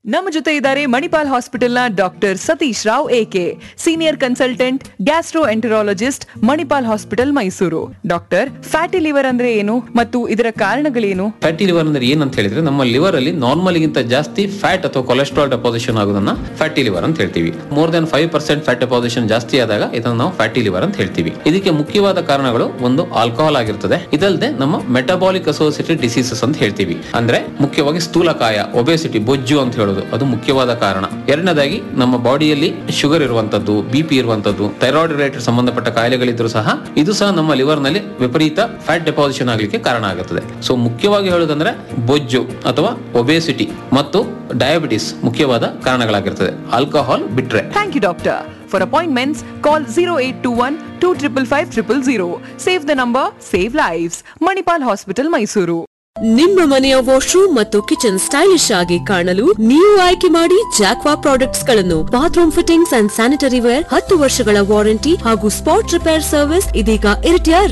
ನಮ್ಮ ಜೊತೆ ಇದ್ದಾರೆ ಮಣಿಪಾಲ್ ಹಾಸ್ಪಿಟಲ್ನ doctor Satish Rao A K senior consultant gastroenterologist Manipal hospital Mysuru doctor fatty liver ಅಂದ್ರೆ ಏನು ಮತ್ತು ಇದರ ಕಾರಣಗಳೇನು ಫ್ಯಾಟಿ ಲಿವರ್ ಅಂದ್ರೆ ಏನಂತ ಹೇಳಿದ್ರೆ ನಮ್ಮ ಲಿವರ್ ಅಲ್ಲಿ ನಾರ್ಮಲ್ ಗಿಂತ ಜಾಸ್ತಿ ಫ್ಯಾಟ್ ಅಥವಾ ಕೊಲೆಸ್ಟ್ರಾಲ್ ಡೆಪಾಸಿಷನ್ ಆಗೋದನ್ನ ಫ್ಯಾಟಿ ಲಿವರ್ ಅಂತ ಹೇಳ್ತೀವಿ more than five percent fat deposition ಜಾಸ್ತಿ ಆದಾಗ ಇದನ್ನು ನಾವು ಫ್ಯಾಟಿ ಲಿವರ್ ಅಂತ ಹೇಳ್ತೀವಿ ಇದಕ್ಕೆ ಮುಖ್ಯವಾದ ಕಾರಣಗಳು ಒಂದು ಆಲ್ಕೋಹಾಲ್ ಆಗಿರ್ತದೆ ಇದಲ್ಲದೆ ನಮ್ಮ ಮೆಟಬಾಲಿಕ್ ಅಸೋಸಿಯೇಟೆಡ್ ಡಿಸೀಸಸ್ ಅಂತ ಹೇಳ್ತೀವಿ ಅಂದ್ರೆ ಮುಖ್ಯವಾಗಿ ಸ್ಥೂಲಕಾಯ ಒಬೆಸಿಟಿ ಬೊಜ್ಜು ಅಂತ ಹೇಳೋದು ಅದು ಮುಖ್ಯವಾದ ಕಾರಣ ಎರಡನೇದಾಗಿ ನಮ್ಮ ಬಾಡಿಯಲ್ಲಿ ಶುಗರ್ ಇರುವಂತದ್ದು ಬಿ ಪಿ ಇರುವಂತದ್ದು ಥೈರಾಯ್ಡ್ ರಿಲೇಟೆಡ್ ಸಂಬಂಧಪಟ್ಟ ಕಾಯಿಲೆಗಳಿದ್ರು ಸಹ ಇದು ಸಹ ನಮ್ಮ ಲಿವರ್ ನಲ್ಲಿ ವಿಪರೀತ ಫ್ಯಾಟ್ ಡೆಪಾಸಿಷನ್ ಆಗಲಿಕ್ಕೆ ಕಾರಣ ಆಗುತ್ತದೆ ಸೊ ಮುಖ್ಯವಾಗಿ ಹೇಳೋದಂದ್ರೆ ಬೊಜ್ಜು ಅಥವಾ ಒಬೆಸಿಟಿ ಮತ್ತು ಡಯಾಬಿಟಿಸ್ ಮುಖ್ಯವಾದ ಕಾರಣಗಳಾಗಿರ್ತದೆ ಆಲ್ಕೋಹಾಲ್ ಬಿಟ್ರೆ thank you doctor for appointments call zero eight two one two triple five triple zero save the number save lives Manipal hospital Mysuru ನಿಮ್ಮ ಮನೆಯ ವಾಶ್ರೂಮ್ ಮತ್ತು ಕಿಚನ್ ಸ್ಟೈಲಿಶ್ ಆಗಿ ಕಾಣಲು ನೀವು ಆಯ್ಕೆ ಮಾಡಿ ಜಾಕ್ವಾ ಪ್ರಾಡಕ್ಟ್ಸ್ ಗಳನ್ನು bathroom fittings and sanitary ware ಹತ್ತು ವರ್ಷಗಳ ವಾರಂಟಿ ಹಾಗೂ ಸ್ಪಾಟ್ ರಿಪೇರ್ ಸರ್ವಿಸ್ ಇದೀಗ ಇರಿಟಿಯ